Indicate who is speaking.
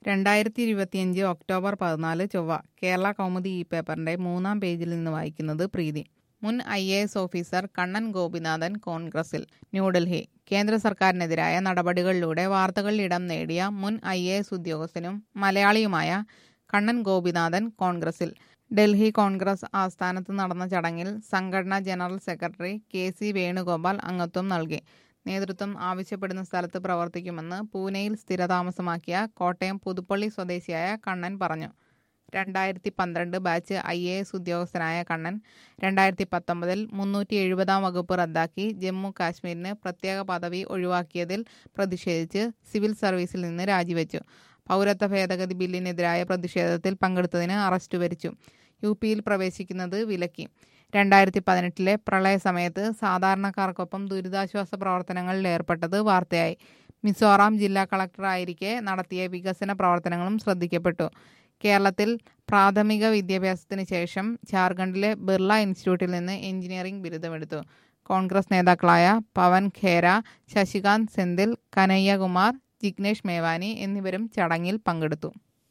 Speaker 1: രണ്ടായിരത്തി ഇരുപത്തിയഞ്ച് ഒക്ടോബർ പതിനാല് ചൊവ്വ കേരള കൗമുദി ഈ പേപ്പറിന്റെ മൂന്നാം പേജിൽ നിന്ന് വായിക്കുന്നത് പ്രീതി മുൻ I A S officer Kannan Gopinathan കോൺഗ്രസിൽ ന്യൂഡൽഹി കേന്ദ്ര സർക്കാരിനെതിരായ നടപടികളിലൂടെ വാർത്തകളിൽ ഇടം നേടിയ മുൻ ഐ എ എസ് ഉദ്യോഗസ്ഥനും മലയാളിയുമായ കണ്ണൻ ഗോപിനാഥൻ കോൺഗ്രസിൽ ഡൽഹി കോൺഗ്രസ് ആസ്ഥാനത്ത് നടന്ന ചടങ്ങിൽ സംഘടനാ general secretary K C Venugopal അംഗത്വം നൽകി നേതൃത്വം ആവശ്യപ്പെടുന്ന സ്ഥലത്ത് പ്രവർത്തിക്കുമെന്ന് പൂനെയിൽ സ്ഥിരതാമസമാക്കിയ കോട്ടയം പുതുപ്പള്ളി സ്വദേശിയായ കണ്ണൻ പറഞ്ഞു രണ്ടായിരത്തി പന്ത്രണ്ട് ബാച്ച് ഐ എ എസ് ഉദ്യോഗസ്ഥനായ കണ്ണൻ രണ്ടായിരത്തി പത്തൊമ്പതിൽ മുന്നൂറ്റി എഴുപതാം വകുപ്പ് റദ്ദാക്കി ജമ്മു കാശ്മീരിന് പ്രത്യേക പദവി ഒഴിവാക്കിയതിൽ പ്രതിഷേധിച്ച് സിവിൽ സർവീസിൽ നിന്ന് രാജിവെച്ചു പൗരത്വ ഭേദഗതി ബില്ലിനെതിരായ പ്രതിഷേധത്തിൽ പങ്കെടുത്തതിന് അറസ്റ്റ് വരിച്ചു യു പിയിൽ പ്രവേശിക്കുന്നത് വിലക്കി രണ്ടായിരത്തി പതിനെട്ടിലെ പ്രളയ സമയത്ത് സാധാരണക്കാർക്കൊപ്പം ദുരിതാശ്വാസ പ്രവർത്തനങ്ങളിൽ ഏർപ്പെട്ടത് വാർത്തയായി മിസോറാം ജില്ലാ കളക്ടറായിരിക്കെ നടത്തിയ വികസന പ്രവർത്തനങ്ങളും ശ്രദ്ധിക്കപ്പെട്ടു കേരളത്തിൽ പ്രാഥമിക വിദ്യാഭ്യാസത്തിന് ശേഷം ജാർഖണ്ഡിലെ ബിർള ഇൻസ്റ്റിറ്റ്യൂട്ടിൽ നിന്ന് എഞ്ചിനീയറിംഗ് ബിരുദമെടുത്തു കോൺഗ്രസ് നേതാക്കളായ പവൻ ഖേര ശശികാന്ത് സെന്തിൽ കനയ്യകുമാർ ജിഗ്നേഷ് മേവാനി എന്നിവരും ചടങ്ങിൽ പങ്കെടുത്തു